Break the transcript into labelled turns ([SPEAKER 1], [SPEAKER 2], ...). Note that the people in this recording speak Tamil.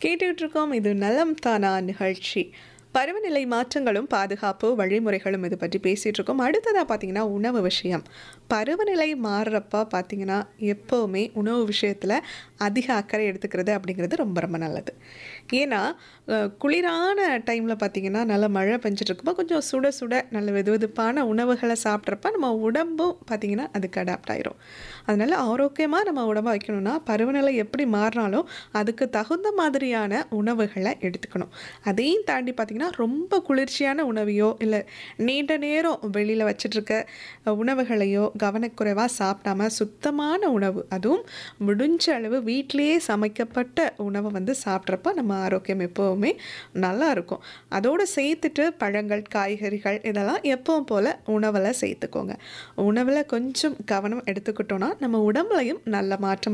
[SPEAKER 1] கேட்டுட்டு இருக்கோம் இது நலம் தானா நிகழ்ச்சி பருவநிலை மாற்றங்களும் பாதுகாப்பு வழிமுறைகளும் இது பற்றி பேசிகிட்டு இருக்கோம் அடுத்ததாக பார்த்தீங்கன்னா உணவு விஷயம் பருவநிலை மாறுறப்ப பார்த்தீங்கன்னா எப்போவுமே உணவு விஷயத்தில் அதிக அக்கறை எடுத்துக்கிறது அப்படிங்கிறது ரொம்ப ரொம்ப நல்லது ஏன்னா அஹ், குளிரான டைமில் பார்த்தீங்கன்னா நல்ல மழை பெஞ்சிட்டு இருக்கப்போ கொஞ்சம் சுட சுட நல்ல வெது வெதுப்பான உணவுகளை சாப்பிட்றப்ப நம்ம உடம்பும் பார்த்தீங்கன்னா அதுக்கு அடாப்ட் ஆயிரும் அதனால ஆரோக்கியமாக நம்ம உடம்பை வைக்கணும்னா பருவநிலை எப்படி மாறினாலும் அதுக்கு தகுந்த மாதிரியான உணவுகளை எடுத்துக்கணும் அதையும் தாண்டி பார்த்திங்கன்னா ரொம்ப குளிர்ச்சியான உணவையோ இல்லை நீண்ட நேரம் வெளியில் வச்சிட்ருக்க உணவுகளையோ கவனக்குறைவாக சாப்பிடாம சுத்தமான உணவு அதுவும் முடிஞ்ச அளவு வீட்டிலேயே சமைக்கப்பட்ட உணவை வந்து சாப்பிட்றப்ப நம்ம ஆரோக்கியம் எப்போவுமே நல்லா இருக்கும் அதோடு சேர்த்துட்டு பழங்கள் காய்கறிகள் இதெல்லாம் எப்பவும் போல் உணவில் சேர்த்துக்கோங்க உணவில் கொஞ்சம் கவனம் எடுத்துக்கிட்டோன்னா நம்ம உடம்புலையும் நல்ல மாற்றம்